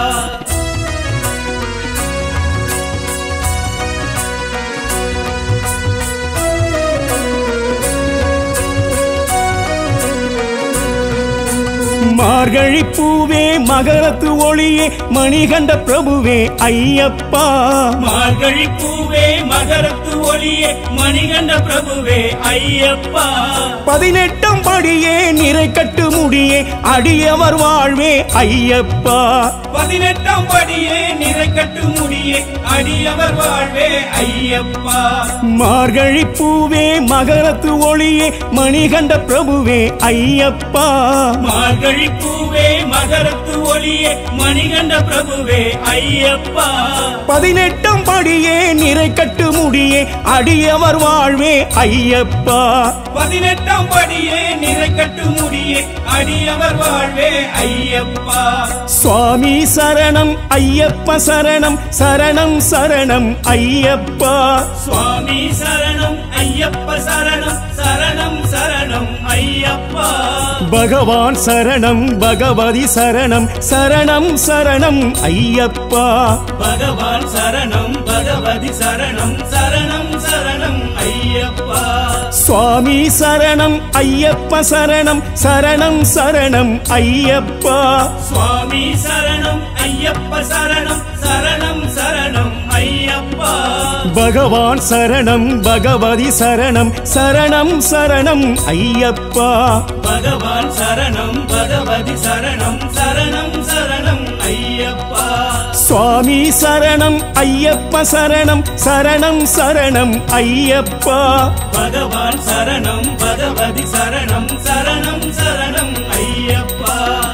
மார்கழி பூவே மகரத்து ஒளியே மணிகண்ட பிரபுவே ஐயப்பா மார்கழி பூவே மகரத்து ஒளியே மணிகண்ட பிரபுவே ஐயப்பா பதினெட்டாம் படியே நிறை கட்டு முடியே அடியவர் வாழ்வே ஐயப்பா பதினெட்டாம் படியே நிறை கட்டு முடியே அடியவர் வாழ்வே ஐயப்பா மார்கழி பூவே மகரத்து ஒளியே மணிகண்ட பிரபுவே ஐயப்பா மார்கழி பூவே மகரத்து ஒளியே மணிகண்ட பிரபுவே ஐயப்பா பதினெட்டாம் படியே நிறை கட்டு முடியே அடியவர் வாழ்வே ஐயப்பா பதினெட்டாம் படியே நிறை கட்டு முடியே அடியவர் வாழ்வே ஐயப்பா சுவாமி சரணம் ஐயப்ப சரணம் சரணம் சரணம் ஐயப்பா சுவாமி சரணம் ஐயப்ப சரணம் சரணம் சரணம் ஐயப்பா பகவான் சரணம் பகவதி சரணம் சரணம் சரணம் ஐயப்பா பகவான் சரணம் பகவதி சரணம் சரணம் சரணம் ஐயப்பா சுவாமி சரணம் ஐயப்ப சரணம் சரணம் சரணம் ஐயப்பா சுவாமி சரணம் ஐயப்ப சரணம் சரணம் சரணம் ஐயப்பா பகவான் சரணம் பகவதி சரணம் சரணம் சரணம் ஐயப்பா பகவான் சரணம் பகவதி சரணம் சரணம் சரணம் ஐயப்பா சுவாமி சரணம் ஐயப்ப சரணம் சரணம் சரணம் ஐயப்பா பகவான் சரணம் பகவதி சரணம் சரணம் சரணம் ஐயப்பா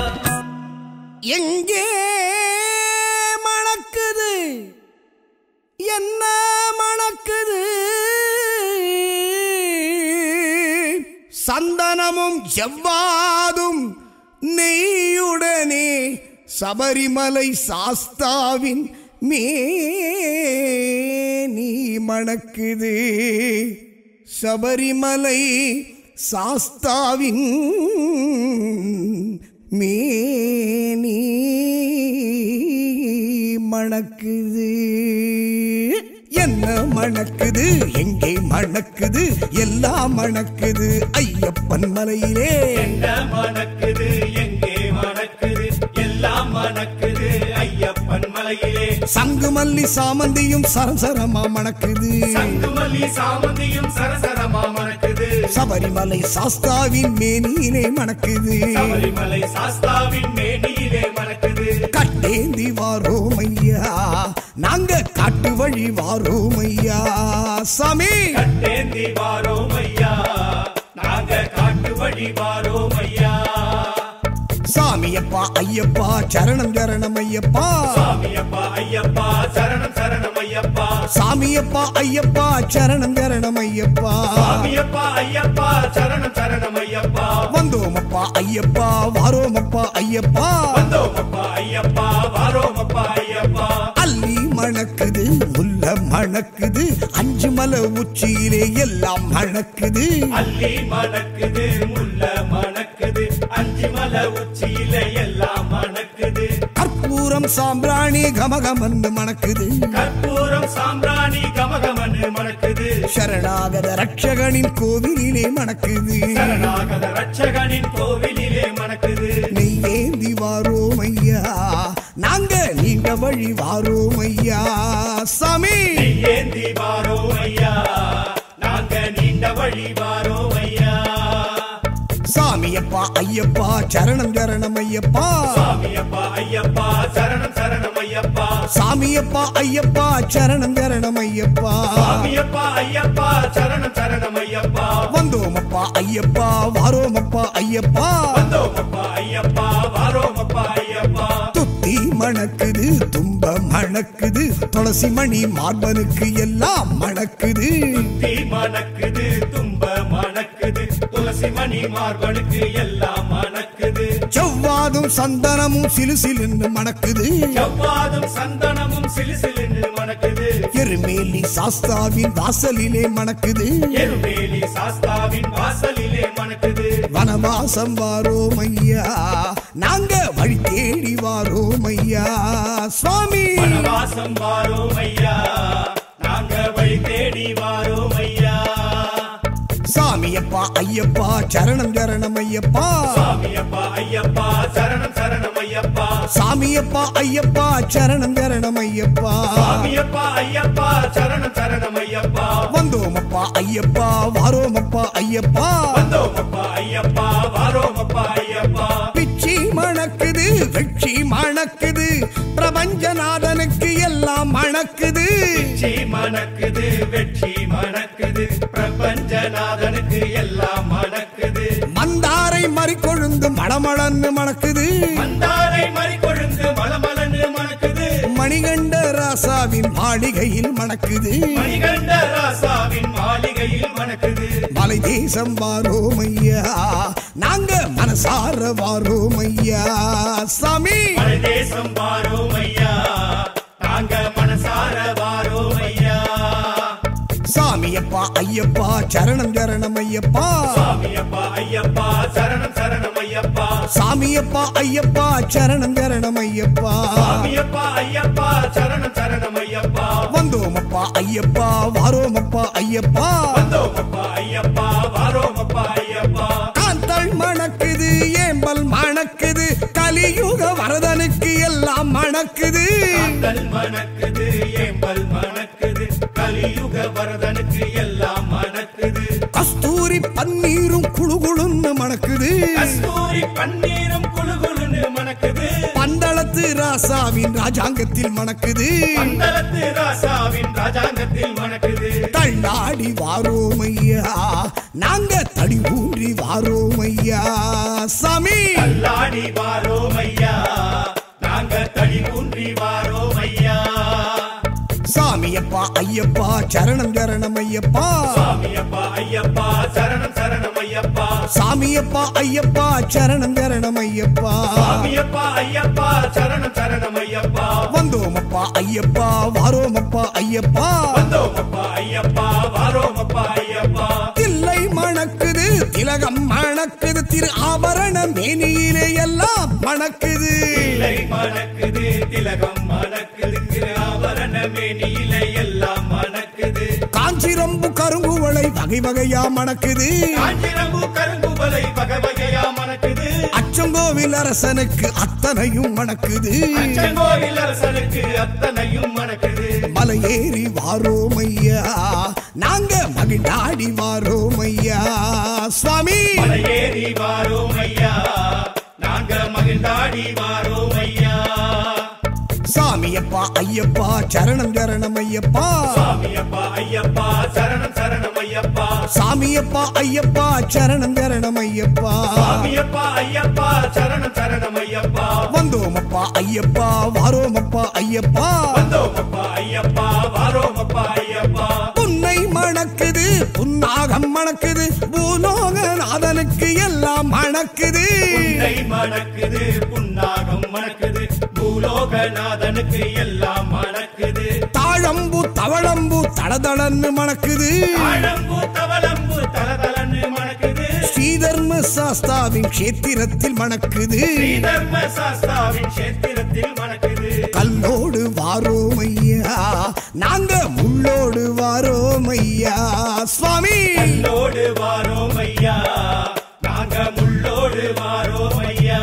எங்கே மணக்குது என்ன மணக்குது சந்தனமும் செவ்வாதும் நெய்யுடனே சபரிமலை சாஸ்தாவின் மேனி மணக்குது சபரிமலை சாஸ்தாவின் மேனி மணக்குது என்ன மணக்குது எங்கே மணக்குது எல்லாம் மணக்குது ஐயப்பன் மலையிலே எங்க மணக்குது எங்கே மணக்குது எல்லாம் மணக்குது ஐயப்பன் மலையிலே சங்கு மல்லி சாமந்தியும் சரசரமா மணக்குது சங்குமல்லி சாமந்தியும் சரசரமா மணக்குது சபரிமலை சாஸ்தாவின் மேனியிலே மணக்குது சபரிமலை சாஸ்தாவின் மேனியிலே மணக்குது கட்டேந்தி வாரோம் ஐயா நாங்க காட்டு வழி வாரோம் ஐயா சாமி கட்டேந்தி வாரோம் ஐயா நாங்க காட்டு வழி வாரோம் ஐயா சாமியப்பா ஐயப்பா சரணம் சரணம் ஐயப்பா சாமியப்பா ஐயப்பா சரணம் சரணம் ஐயப்பா சாமியப்பா ஐயப்பா சரணம் சரணம் ஐயப்பா சாமியப்பா ஐயப்பா சரணம் சரணம் ஐயப்பா வந்தோமப்பா ஐயப்பா வாரோமப்பா ஐயப்பா வந்தோமப்பா ஐயப்பா வாரோமப்பா ஐயப்பா அள்ளி மணக்குது முல்ல மணக்குது அஞ்சு மலை உச்சியிலே எல்லாம் மணக்குது அள்ளி மணக்குது முல்ல மணக்குது அஞ்சு மலை உச்சியில எல்லாம் மணக்குது கற்பூரம் சாம்பிராணி கமகமன்னு மணக்குது கற்பூரம் சாம்பிராணி கமகமன்னு மணக்குது சரணாகத ரட்சகனின் கோவிலிலே மணக்குது சரணாகத ரட்சகனின் கோவிலிலே மணக்குது நெய்யேந்தி வாரோம் ஐயா நாங்க நீண்ட வழி வாரோம் ஐயா சாமி ஏந்தி வாரோ ஐயா நாங்க நீண்ட வழி வாரோ ஐயா சாமியப்பா ஐயப்பா சரணம் சரணம் ஐயப்பா சாமியப்பா ஐயப்பா சரணம் சரணம் ஐயப்பா சாமியப்பா ஐயப்பா சரணம் சரணம் ஐயப்பா சாமியப்பா ஐயப்பா சரணம் சரணம் ஐயப்பா வந்தோமப்பா ஐயப்பா வாரோமப்பா ஐயப்பா வந்தோமப்பா ஐயப்பா வாரோமப்பா ஐயப்பா துத்தி மணக்குது தும்ப மணக்குது துளசி மணி மார்பனுக்கு எல்லாம் மணக்குது தீ மணக்குது தும்ப மணக்குது துளசி மணி மார்பனுக்கு எல்லாம் மணக்குது செவ்வாதும் சந்தனமும் சிலு சிலுன்னு மணக்குது செவ்வாதும் சந்தனமும் சிலுசிலுன்னு மணக்குது எருமேலி சாஸ்தாவின் வாசலிலே மணக்குது எருமேலி சாஸ்தாவின் வாசலிலே மணக்குது வனவாசம் வாரோம் ஐயா நாங்க வழி தேடி வாரோம் ஐயா சுவாமி வனவாசம் வாரோம் ஐயா நாங்க வழி தேடி வாரோம் ஐயா சாமியப்பா ஐயப்பா சரணம் சரணம் ஐயப்பா சாமியப்பா ஐயப்பா சரணம் சரணம் ஐயப்பா சாமியப்பா ஐயப்பா சரணம் சரணம் ஐயப்பா சாமியப்பா ஐயப்பா சரணம் சரணம் ஐயப்பா வந்தோமப்பா ஐயப்பா வாரோமப்பா ஐயப்பா வந்தோமப்பா ஐயப்பா வாரோமப்பா ஐயப்பா பிச்சி மணக்குது வெற்றி மணக்குது பிரபஞ்சநாதனுக்கு எல்லாம் மணக்குது வெற்றி மணக்குது வெற்றி மணக்குது பிரபஞ்சநாதனுக்கு எல்லாம் மணக்குது மந்தாரை மறிக்கொழுந்து மளமளன்னு மணக்குது மந்தாரை மறிக்கொழுந்து மலமலன்னு மணக்குது மணிகண்ட ராசாவின் மாளிகையில் மணக்குது மணிகண்ட ராசாவின் மாளிகையில் மணக்குது மலை தேசம் வாரோம் ஐயா நாங்க மனசார வாரோம் ஐயா சாமி மலை தேசம் வாரோம் ஐயா நாங்க மனசார வாரோம் ஐயா சாமியப்பா ஐயப்பா சரணம் சரணம் ஐயப்பா சாமியப்பா ஐயப்பா சரணம் சரணம் ஐயப்பா சாமியப்பா ஐயப்பா சரணம் சரணம் ஐயப்பா சாமியப்பா ஐயப்பா சரணம் சரணம் ஐயப்பா வந்தோமப்பா ஐயப்பா வாரோமப்பா ஐயப்பா வந்தோமப்பா ஐயப்பா வாரோமப்பா ஐயப்பா காந்தள் மணக்குது ஏம்பல் மணக்குது கலியுக வரதனுக்கு எல்லாம் மணக்குது காந்தல் மணக்குது ஏம்பல் மணக்குது கலி கலியுக வரதனுக்கு எல்லாம் மணக்குது கஸ்தூரி பன்னீரும் குழுகுழுன்னு மணக்குது கஸ்தூரி பன்னீரும் குழுகுழுன்னு மணக்குது பந்தளத்து ராசாவின் ராஜாங்கத்தில் மணக்குது பந்தளத்து ராசாவின் ராஜாங்கத்தில் மணக்குது தள்ளாடி வாரோமையா நாங்க தடி ஊன்றி வாரோமையா சாமி தள்ளாடி வாரோம் ஐயா நாங்க தடி ஊன்றி வாரோம் ஐயா சாமியப்பா ஐயப்பா சரணம் சரணம் ஐயப்பா சாமியப்பா ஐயப்பா சரணம் சரணம் ஐயப்பா சாமியப்பா ஐயப்பா சரணம் சரணம் ஐயப்பா சாமியப்பா ஐயப்பா சரணம் சரணம் ஐயப்பா வந்தோமப்பா ஐயப்பா வாரோமப்பா ஐயப்பா வந்தோமப்பா ஐயப்பா வாரோமப்பா ஐயப்பா தில்லை மணக்குது திலகம் மணக்குது திரு ஆபரண மேனியிலே எல்லாம் மணக்குது இல்லை மணக்குது திலகம் மணக்குது திரு ஆபரண மேனியில எல்லாம் மணக்குது காஞ்சிரம்பு கருங்குவளை வகை வகையா மணக்குது காஞ்சிரம்பு கருங்குவலை வகவகையா மணக்குது அச்சங்கோவில் அரசனுக்கு அத்தனையும் மணக்குது அச்சங்கோவில் அரசனுக்கு அத்தனையும் மணக்குது மலையேறி வாரோமையா நாங்க மகிழ்ந்தாடி வாரோமையா சுவாமி மலையேறி வாரோம் ஐயா நாங்க மகிழ்ந்தாடி வாரோம் ஐயா சாமியப்பா ஐயப்பா சரணம் சரணம் ஐயப்பா சாமியப்பா ஐயப்பா சரணம் சரணம் ஐயப்பா சாமியப்பா ஐயப்பா சரணம் சரணம் ஐயப்பா சாமியப்பா ஐயப்பா சரணம் சரணம் ஐயப்பா வந்தோமப்பா ஐயப்பா வாரோமப்பா ஐயப்பா வந்தோமப்பா ஐயப்பா வாரோமப்பா ஐயப்பா புன்னை மணக்குது புன்னாகம் மணக்குது பூலோகநாதனுக்கு எல்லாம் மணக்குது புன்னை மணக்குது புன்னாகம் மணக்குது பூலோகநாதனுக்கு எல்லாம் மணக்குது தாழம்பு தவளம்பு தளதளன்னு மணக்குது ஆழம்பு தவளம்பு தலதலன்னு மணக்குது ஸ்ரீதர்ம சாஸ்தாவின் கஷேத்திரத்தில் மணக்குது ஸ்ரீதர்ம சாஸ்தாவின் கஷேத்திரத்தில் மணக்குது கல்லோடு வாரோமையா நாங்க முள்ளோடு வாரோமையா சுவாமி முள்ளோடு வாரோம் ஐயா நாங்க முள்ளோடு வாரோம் ஐயா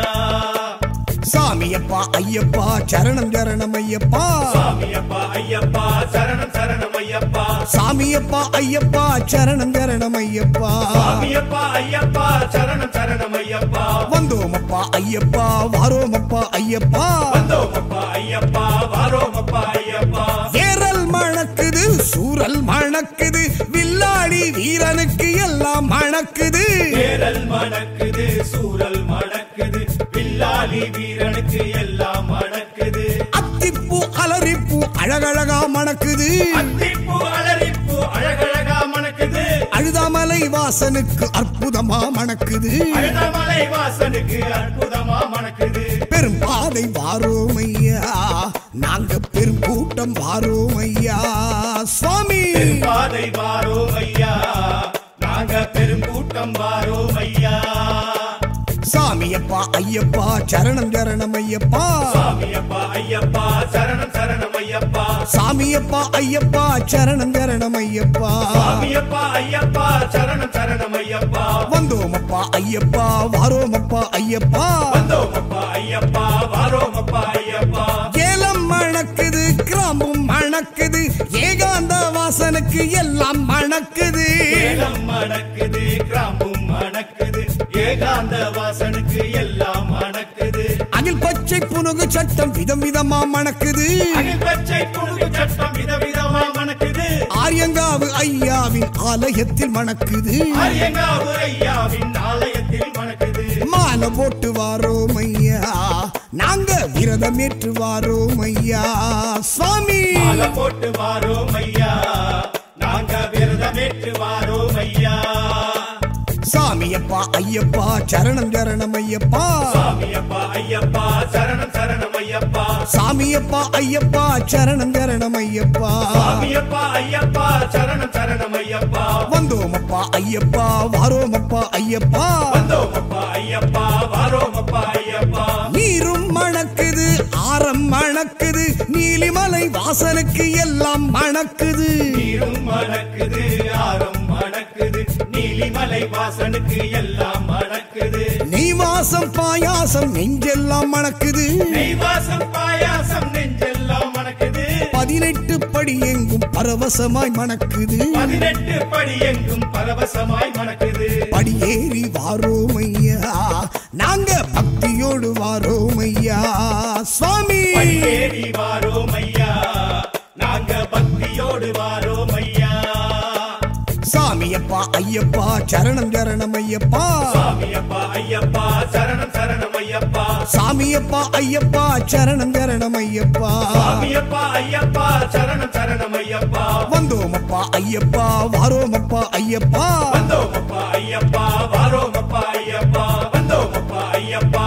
சாமியப்பா ஐயப்பா சரணம் சரணம் ஐயப்பா சாமியப்பா ஐயப்பா சரணம் சரணம் ஐயப்பா சாமியப்பா ஐயப்பா சரணம் சரணம் ஐயப்பா சாமியப்பா ஐயப்பா சரணம் சரணம் ஐயப்பா வந்தோமப்பா ஐயப்பா வாரோமப்பா ஐயப்பா வந்தோமப்பா ஐயப்பா வாரோமப்பா ஐயப்பா ஏரல் மணக்குது சூரல் மணக்குது வில்லாடி வீரனுக்கு எல்லாம் மணக்குது தேரல் மணக்குது சூரல் மணக்குது வில்லாலி வீரனுக்கு எல்லாம் மணக்குது அத்திப்பூ அலரிப்பூ அழகழகா மணக்குது அத்திப்பூ அலரிப்பூ அழகழகா மணக்குது அழுதாமலை வாசனுக்கு அற்புதமா மணக்குது அழுதமலை வாசனுக்கு அற்புதமா மணக்குது பெரும் பாதை வாரோமையா நாங்க பெரும் கூட்டம் வாரோமையா சுவாமி பாதை வாரோம் ஐயா நாங்க பெருங்கூட்டம் வாரோம் ஐயா சாமியப்பா ஐயப்பா சரணம் சரணம் ஐயப்பா சாமியப்பா ஐயப்பா சரணம் சரணம் ஐயப்பா சாமியப்பா ஐயப்பா சரணம் சரணம் ஐயப்பா சாமியப்பா ஐயப்பா சரணம் சரணம் ஐயப்பா வந்தோமப்பா ஐயப்பா வாரோமப்பா ஐயப்பா வந்தோமப்பா ஐயப்பா வாரோமப்பா ஐயப்பா ஏலம் மணக்குது கிராம்பும் மணக்குது ஏகாந்த வாசனுக்கு எல்லாம் மணக்குது ஏலம் மணக்குது கிராம்பும் மணக்குது ஏகாந்த வாசனுக்கு எல்லாம் மணக்குது அகில் பச்சை புனுகு சட்டம் விதம் விதமா மணக்குது அகில் பச்சை புழுகு சட்டம் விதவிதமா மணக்குது ஆரியங்காவு ஐயாவின் ஆலயத்தில் மணக்குது அரியங்காவு ஐயாவின் ஆலயத்தில் மணக்குது மாலை போட்டு வாரோம் ஐயா நாங்க விரதம் ஏற்று வாரோம் ஐயா சுவாமி மாலை போட்டு வாரோம் ஐயா நாங்க விரதமேற்று வாரோம் ஐயா சாமியப்பா ஐயப்பா சரணம் சரணம் ஐயப்பா சாமியப்பா ஐயப்பா சரணம் சரணம் ஐயப்பா சாமியப்பா ஐயப்பா சரணம் சரணம் ஐயப்பா சாமியப்பா ஐயப்பா சரணம் சரணம் ஐயப்பா வந்தோமப்பா ஐயப்பா வாரோமப்பா ஐயப்பா வந்தோமப்பா ஐயப்பா வாரோமப்பா ஐயப்பா நீரும் மணக்குது ஆரம் மணக்குது நீலிமலை வாசனுக்கு எல்லாம் மணக்குது நீரும் மணக்குது ஆரம் மணக்குது நீலிமலை வாசனுக்கு எல்லாம் மணக்குது நெய் வாசம் பாயாசம் நெஞ்செல்லாம் மணக்குது நெய் வாசம் பாயாசம் நெஞ்செல்லாம் மணக்குது பதினெட்டு படி படி எங்கும் பரவசமாய் மணக்குது பதினெட்டு படி எங்கும் பரவசமாய் மணக்குது படியேறி வாரோம் ஐயா நாங்க பக்தியோடு வாரோம் ஐயா சுவாமி படியேறி வாரோம் ஐயா நாங்க பக்தியோடு வாரோம் ஐயா சாமியப்பா ஐயப்பா சரணம் சரணம் ஐயப்பா சாமியப்பா ஐயப்பா சரணம் சரணம் ஐயப்பா சாமியப்பா ஐயப்பா சரணம் சரணம் ஐயப்பா சாமியப்பா ஐயப்பா சரணம் சரணம் ஐயப்பா வந்தோமப்பா ஐயப்பா வாரோமப்பா ஐயப்பா வந்தோமப்பா ஐயப்பா வாரோமப்பா ஐயப்பா வந்தோமப்பா ஐயப்பா